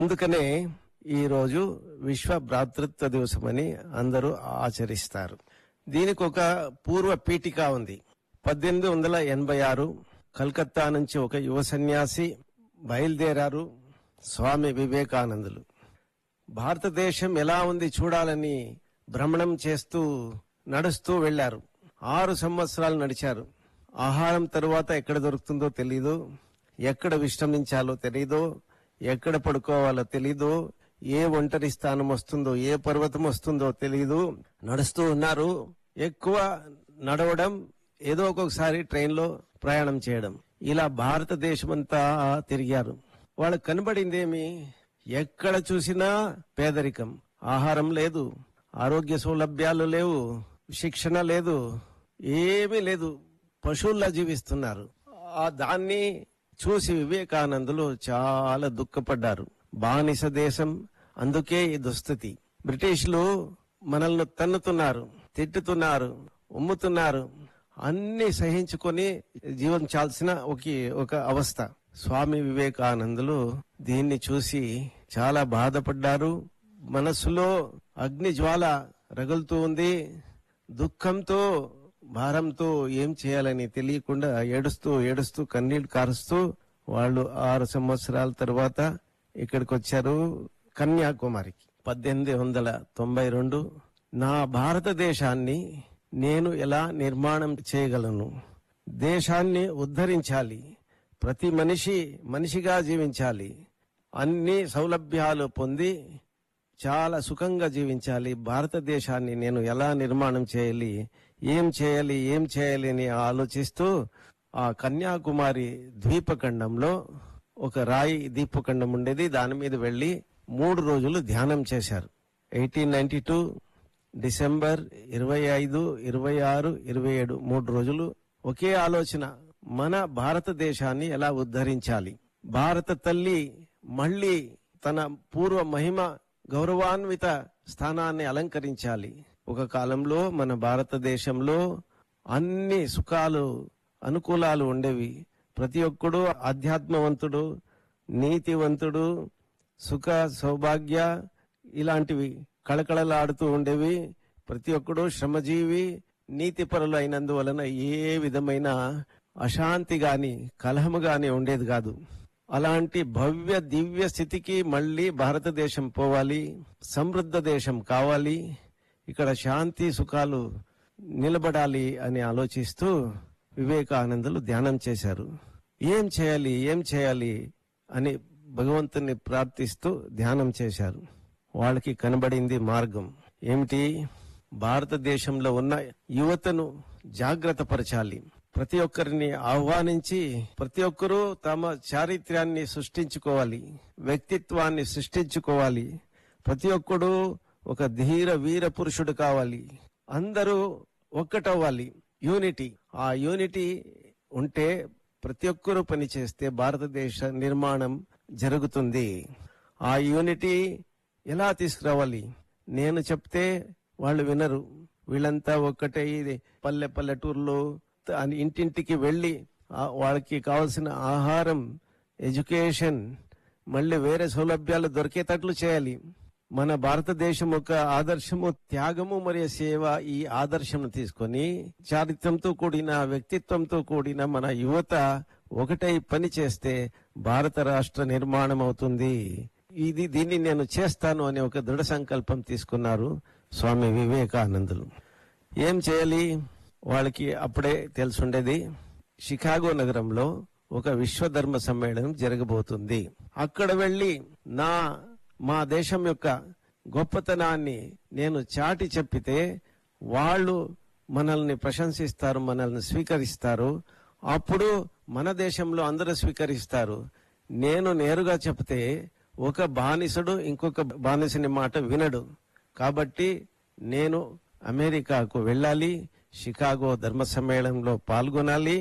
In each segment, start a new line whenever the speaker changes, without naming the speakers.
అందుకనే ఈ రోజు విశ్వ భ్రాతృత్వ దివసం అని అందరూ ఆచరిస్తారు దీనికి ఒక పూర్వ పీఠిక ఉంది పద్దెనిమిది వందల ఎనభై ఆరు కలకత్తా నుంచి ఒక యువ సన్యాసి బయలుదేరారు స్వామి వివేకానందులు భారతదేశం ఎలా ఉంది చూడాలని భ్రమణం చేస్తూ నడుస్తూ వెళ్లారు ఆరు సంవత్సరాలు నడిచారు ఆహారం తరువాత ఎక్కడ దొరుకుతుందో తెలీదు ఎక్కడ విశ్రమించాలో తెలీదు ఎక్కడ పడుకోవాలో తెలీదు ఏ ఒంటరి స్థానం వస్తుందో ఏ పర్వతం వస్తుందో తెలీదు నడుస్తూ ఉన్నారు ఎక్కువ నడవడం ఏదో ఒక్కొక్కసారి ట్రైన్లో ప్రయాణం చేయడం ఇలా భారతదేశమంతా తిరిగారు వాళ్ళకు కనబడిందేమి ఎక్కడ చూసినా పేదరికం ఆహారం లేదు ఆరోగ్య సౌలభ్యాలు లేవు శిక్షణ లేదు ఏమీ లేదు పశువుల్లా జీవిస్తున్నారు ఆ దాన్ని చూసి వివేకానందులు చాలా దుఃఖపడ్డారు బానిస దేశం అందుకే ఈ దుస్థితి బ్రిటిష్లు మనల్ని తన్నుతున్నారు తిట్టుతున్నారు ఉమ్ముతున్నారు అన్ని సహించుకొని జీవించాల్సిన ఒక ఒక అవస్థ స్వామి వివేకానందులు దీన్ని చూసి చాలా బాధపడ్డారు మనస్సులో అగ్ని జ్వాల రగులుతూ ఉంది దుఃఖంతో భారంతో ఏం చేయాలని తెలియకుండా ఏడుస్తూ ఏడుస్తూ కన్నీళ్లు కారుస్తూ వాళ్ళు ఆరు సంవత్సరాల తర్వాత ఇక్కడికి వచ్చారు కన్యాకుమారికి పద్దెనిమిది వందల తొంభై రెండు నా భారతదేశాన్ని నేను ఎలా నిర్మాణం చేయగలను దేశాన్ని ఉద్ధరించాలి ప్రతి మనిషి మనిషిగా జీవించాలి అన్ని సౌలభ్యాలు పొంది చాలా సుఖంగా జీవించాలి భారతదేశాన్ని నేను ఎలా నిర్మాణం చేయాలి ఏం చేయాలి ఏం చేయాలి అని ఆలోచిస్తూ ఆ కన్యాకుమారి ద్వీపఖండంలో ఒక రాయి ద్వీపఖండం ఉండేది దాని మీద వెళ్లి మూడు రోజులు ధ్యానం చేశారు ఎయిటీన్ నైన్టీ టూ డిసెంబర్ ఇరవై ఐదు ఇరవై ఆరు ఇరవై ఏడు మూడు రోజులు ఒకే ఆలోచన మన భారతదేశాన్ని ఎలా ఉద్ధరించాలి భారత తల్లి మళ్ళీ తన పూర్వ మహిమ గౌరవాన్విత స్థానాన్ని అలంకరించాలి ఒక కాలంలో మన భారతదేశంలో అన్ని సుఖాలు అనుకూలాలు ఉండేవి ప్రతి ఒక్కడు ఆధ్యాత్మవంతుడు నీతివంతుడు సుఖ సౌభాగ్య ఇలాంటివి కళకళలాడుతూ ఉండేవి ప్రతి ఒక్కడు శ్రమజీవి నీతిపరులు అయినందువలన ఏ విధమైన అశాంతి గాని కలహము గాని ఉండేది కాదు అలాంటి భవ్య దివ్య స్థితికి మళ్ళీ భారతదేశం పోవాలి సమృద్ధ దేశం కావాలి ఇక్కడ శాంతి సుఖాలు నిలబడాలి అని ఆలోచిస్తూ వివేకానందులు ధ్యానం చేశారు ఏం చేయాలి ఏం చేయాలి అని భగవంతుని ప్రార్థిస్తూ ధ్యానం చేశారు వాళ్ళకి కనబడింది మార్గం ఏమిటి భారతదేశంలో ఉన్న యువతను జాగ్రత్త పరచాలి ప్రతి ఒక్కరిని ఆహ్వానించి ప్రతి ఒక్కరూ తమ చారిత్ర్యాన్ని సృష్టించుకోవాలి వ్యక్తిత్వాన్ని సృష్టించుకోవాలి ప్రతి ఒక్కడు ఒక ధీర వీర పురుషుడు కావాలి అందరూ ఒక్కటవ్వాలి యూనిటీ ఆ యూనిటీ ఉంటే ప్రతి ఒక్కరూ పనిచేస్తే భారతదేశ నిర్మాణం జరుగుతుంది ఆ యూనిటీ ఎలా తీసుకురావాలి నేను చెప్తే వాళ్ళు వినరు వీళ్ళంతా ఒక్కటే ఇది పల్లె పల్లెటూర్లు అని ఇంటింటికి వెళ్ళి ఆ వాళ్ళకి కావాల్సిన ఆహారం ఎడ్యుకేషన్ మళ్ళీ వేరే సౌలభ్యాలు దొరికేటట్లు చేయాలి మన భారతదేశం యొక్క ఆదర్శము త్యాగము మరియు సేవ ఈ ఆదర్శం తీసుకొని చారిత్రంతో కూడిన వ్యక్తిత్వంతో కూడిన మన యువత ఒకటై పని చేస్తే భారత రాష్ట్ర నిర్మాణం అవుతుంది ఇది దీన్ని నేను చేస్తాను అనే ఒక దృఢ సంకల్పం తీసుకున్నారు స్వామి వివేకానందులు ఏం చేయాలి వాళ్ళకి అప్పుడే తెలుసుండేది షికాగో నగరంలో ఒక విశ్వధర్మ సమ్మేళనం జరగబోతుంది అక్కడ వెళ్లి నా మా దేశం యొక్క గొప్పతనాన్ని నేను చాటి చెప్పితే వాళ్ళు మనల్ని ప్రశంసిస్తారు మనల్ని స్వీకరిస్తారు అప్పుడు మన దేశంలో అందరూ స్వీకరిస్తారు నేను నేరుగా చెప్తే ఒక బానిసడు ఇంకొక బానిసని మాట వినడు కాబట్టి నేను అమెరికాకు వెళ్ళాలి షికాగో ధర్మ సమ్మేళనంలో పాల్గొనాలి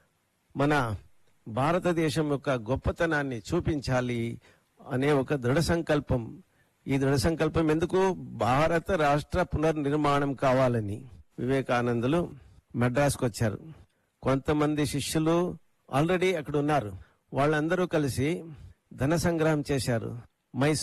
మన భారతదేశం యొక్క గొప్పతనాన్ని చూపించాలి అనే ఒక దృఢ సంకల్పం ఈ దృఢ సంకల్పం ఎందుకు భారత రాష్ట్ర పునర్నిర్మాణం కావాలని వివేకానందులు మద్రాసుకు వచ్చారు కొంతమంది శిష్యులు ఆల్రెడీ అక్కడ ఉన్నారు వాళ్ళందరూ కలిసి ధన సంగ్రహం చేశారు మై